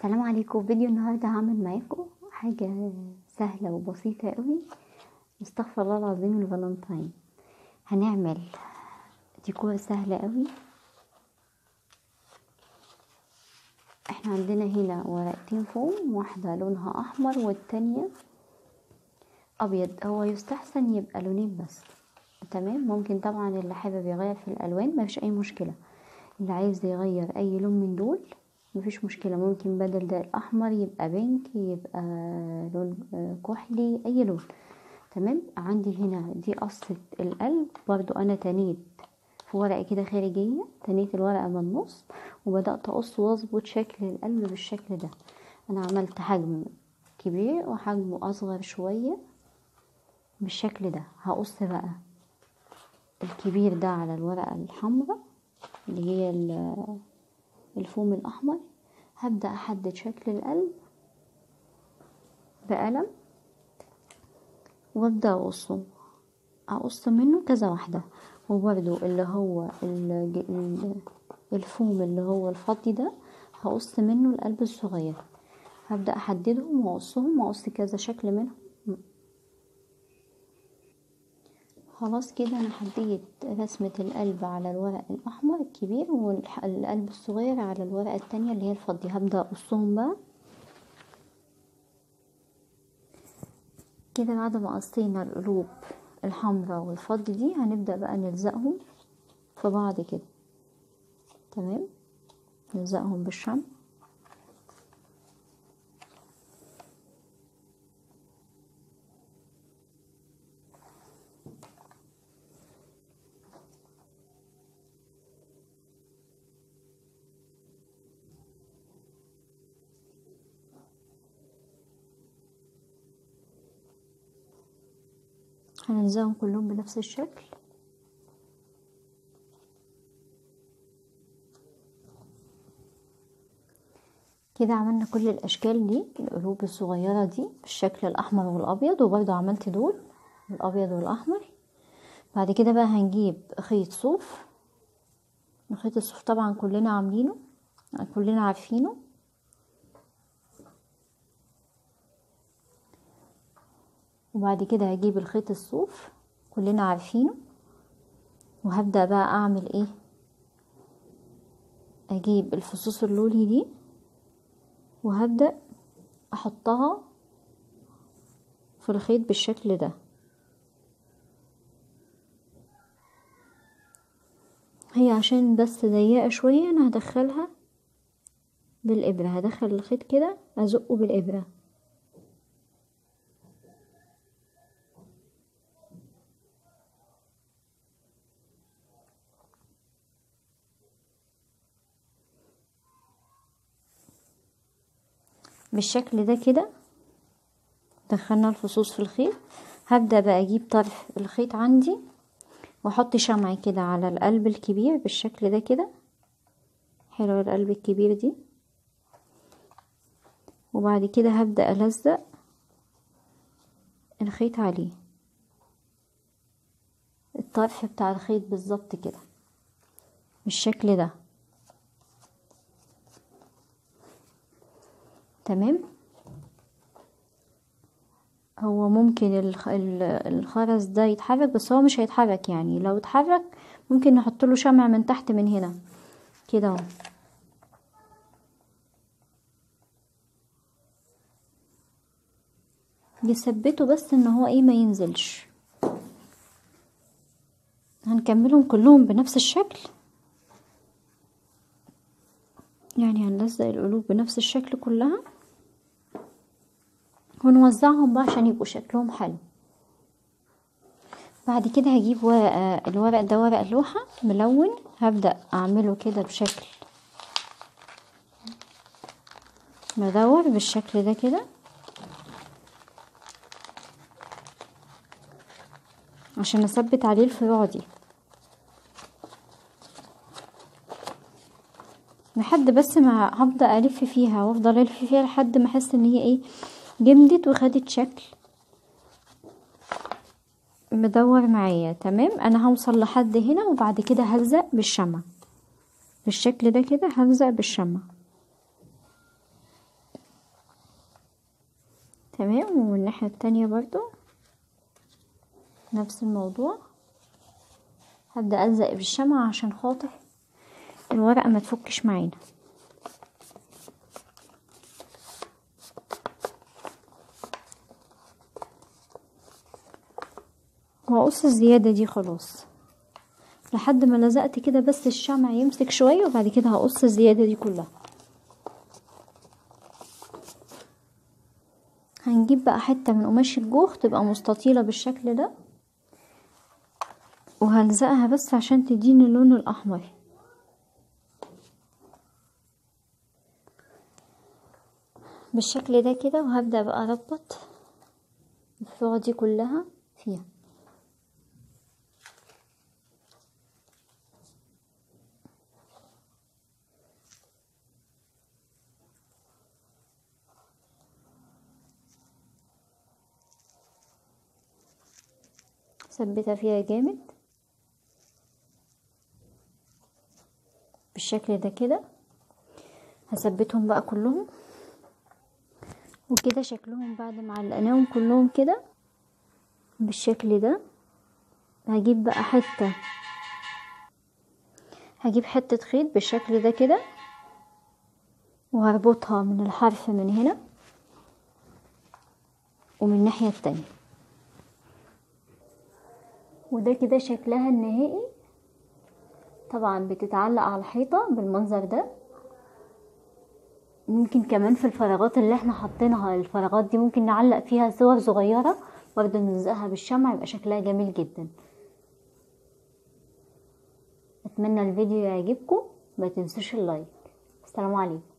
السلام عليكم فيديو النهارده هعمل معاكم حاجه سهله وبسيطه قوي استغفر الله العظيم الفالنتين هنعمل ديكور سهل قوي احنا عندنا هنا ورقتين فوم واحده لونها احمر والتانية ابيض هو يستحسن يبقى لونين بس تمام ممكن طبعا اللي حابب يغير في الالوان مفيش اي مشكله اللي عايز يغير اي لون من دول مفيش مشكلة ممكن بدل ده الأحمر يبقى بينك يبقى لون كحلي أي لون تمام عندي هنا دي قصة القلب برضو أنا تنيت في ورقة كده خارجية تنيت الورقة من النص وبدأت أقص وأظبط شكل القلب بالشكل ده أنا عملت حجم كبير وحجم أصغر شوية بالشكل ده هقص بقى الكبير ده على الورقة الحمراء اللي هي الفوم الأحمر هبدأ أحدد شكل القلب بقلم وابدأ أقصه أقص منه كذا واحدة وبرده اللي هو الفوم اللي هو الفضي ده هقص منه القلب الصغير هبدأ أحددهم وأقصهم وأقص كذا شكل منهم خلاص كده انا حددت رسمة القلب على الورق الاحمر الكبير والقلب الصغير على الورقة التانية اللي هي الفضي هبدأ اقصهم بقى كده بعد ما قصينا القلوب الحمراء والفضي دي هنبدأ بقى نلزقهم في بعض كده تمام نلزقهم بالشمع هنلزقهم كلهم بنفس الشكل كده عملنا كل الاشكال دي القلوب الصغيره دي بالشكل الاحمر والابيض وبرضه عملت دول الابيض والاحمر بعد كده بقى هنجيب خيط صوف خيط الصوف طبعا كلنا عاملينه كلنا عارفينه وبعد كده هجيب الخيط الصوف كلنا عارفينه وهبدأ بقى اعمل ايه اجيب الفصوص اللولي دي وهبدأ احطها في الخيط بالشكل ده هي عشان بس ضيقة شوية انا هدخلها بالابرة هدخل الخيط كده ازقه بالابره بالشكل ده كده دخلنا الفصوص في الخيط هبدأ بقى اجيب طرف الخيط عندي واحط شمع كده على القلب الكبير بالشكل ده كده حلو القلب الكبير دي وبعد كده هبدأ ألزق الخيط عليه الطرف بتاع الخيط بالظبط كده بالشكل ده تمام هو ممكن الخرز ده يتحرك بس هو مش هيتحرك يعني لو اتحرك ممكن نحط له شمع من تحت من هنا كده اهو يثبته بس ان هو ايه ما ينزلش هنكملهم كلهم بنفس الشكل يعني هنلزق القلوب بنفس الشكل كلها ونوزعهم بقى عشان يبقوا شكلهم حلو بعد كده هجيب ورقة الورق ده ورق لوحة ملون هبدأ اعمله كده بشكل مدور بالشكل ده كده عشان اثبت عليه الفروع دي لحد بس ما هبدأ الف فيها وافضل الف فيها لحد ما احس ان هي ايه جمدت وخدت شكل مدور معايا تمام انا هوصل لحد هنا وبعد كده هلزق بالشمع بالشكل ده كده هلزق بالشمع تمام ومن الناحية التانية برضو نفس الموضوع هبدأ ألزق بالشمعة عشان خاطر الورقة ما تفكش معانا وهقص الزيادة دي خلاص لحد ما لزقت كده بس الشمع يمسك شوية وبعد كده هقص الزيادة دي كلها هنجيب بقى حتة من قماش الجوخ تبقى مستطيلة بالشكل ده وهلزقها بس عشان تديني اللون الأحمر بالشكل ده كده وهبدأ بقى أربط الفروع دي كلها فيها ثبتها فيها جامد بالشكل ده كده هثبتهم بقى كلهم وكده شكلهم بعد ما علقناهم كلهم كده بالشكل ده هجيب بقى حتة هجيب حتة خيط بالشكل ده كده وهربطها من الحرف من هنا ومن الناحية التانية وده كده شكلها النهائي طبعا بتتعلق على الحيطة بالمنظر ده ممكن كمان في الفراغات اللي احنا حاطينها الفراغات دي ممكن نعلق فيها صور صغيرة برضه نلزقها بالشمع يبقى شكلها جميل جدا اتمنى الفيديو يعجبكم ما تنسوش اللايك السلام عليكم